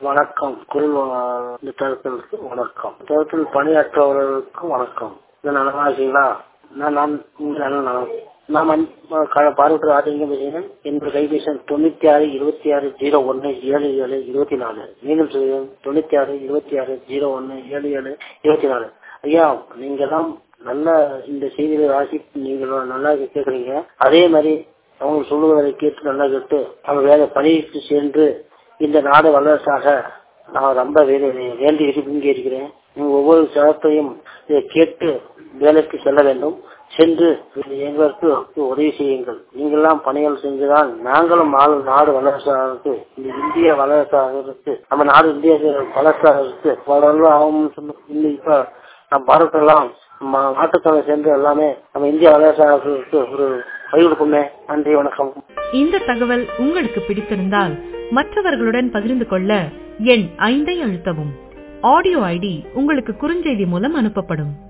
வணக்கம் குரல் வா- இந்த தளத்திற்கு வணக்கம் தளத்தில் பணியாற்றுபவர்களுக்கும் வணக்கம் இது நல்லா இருக்கீங்களா நான் நான் இங்க நல்ல நலம் நான் மண்- க- பார்வையற்ற ஆதிங்க பேசுகிறேன் என்னுடைய கைபேசி எண் தொண்ணூத்தி ஆறு இருபத்தி ஆறு ஜீரோ ஒன்னு ஏழு ஏழு இருபத்தி நாலு மீண்டும் சொல்கிறேன் தொண்ணூத்தி ஆறு இருபத்தி ஆறு ஜீரோ ஒன்னு ஏழு ஏழு இருபத்தி நாலு ஐயா நீங்க எல்லாம் நல்ல இந்த செய்திகளை வாசி நீங்கள் நல்லா கேட்குறீங்க அதே மாதிரி அவங்க சொல்லுவதை கேட்டு நல்லா கேட்டு அவங்க வேலை பணிக்கு சென்று இந்த நாடு வல்லரசாக நான் ரொம்ப வே- வேண்டி விரும்பி இருக்கிறேன் நீங்க ஒவ்வொரு சதத்தையும் இதை கேட்டு வேலைக்கு செல்ல வேண்டும் சென்று எங்களுக்கு உதவி செய்யுங்கள் நீங்கள்லாம் பணிகள் செஞ்சுதான் நாங்களும் நாடு நாடு வல்லரசாக இந்த இந்திய வல்லரசாக நம்ம நாடு இந்திய வல்லரசாக வளர்ந்து ஆகும் சொல்லி இன்னும் இப்ப நம்ம பாரதெல்லாம் நாட்டுக்காக சென்று எல்லாமே நம்ம இந்திய வல்லரசாக ஒரு கை கொடுக்குமே நன்றி வணக்கம் இந்த தகவல் உங்களுக்கு பிடித்திருந்தால் மற்றவர்களுடன் பகிர்ந்து கொள்ள எண் ஐந்தை அழுத்தவும் ஆடியோ ஐடி உங்களுக்கு குறுஞ்செய்தி மூலம் அனுப்பப்படும்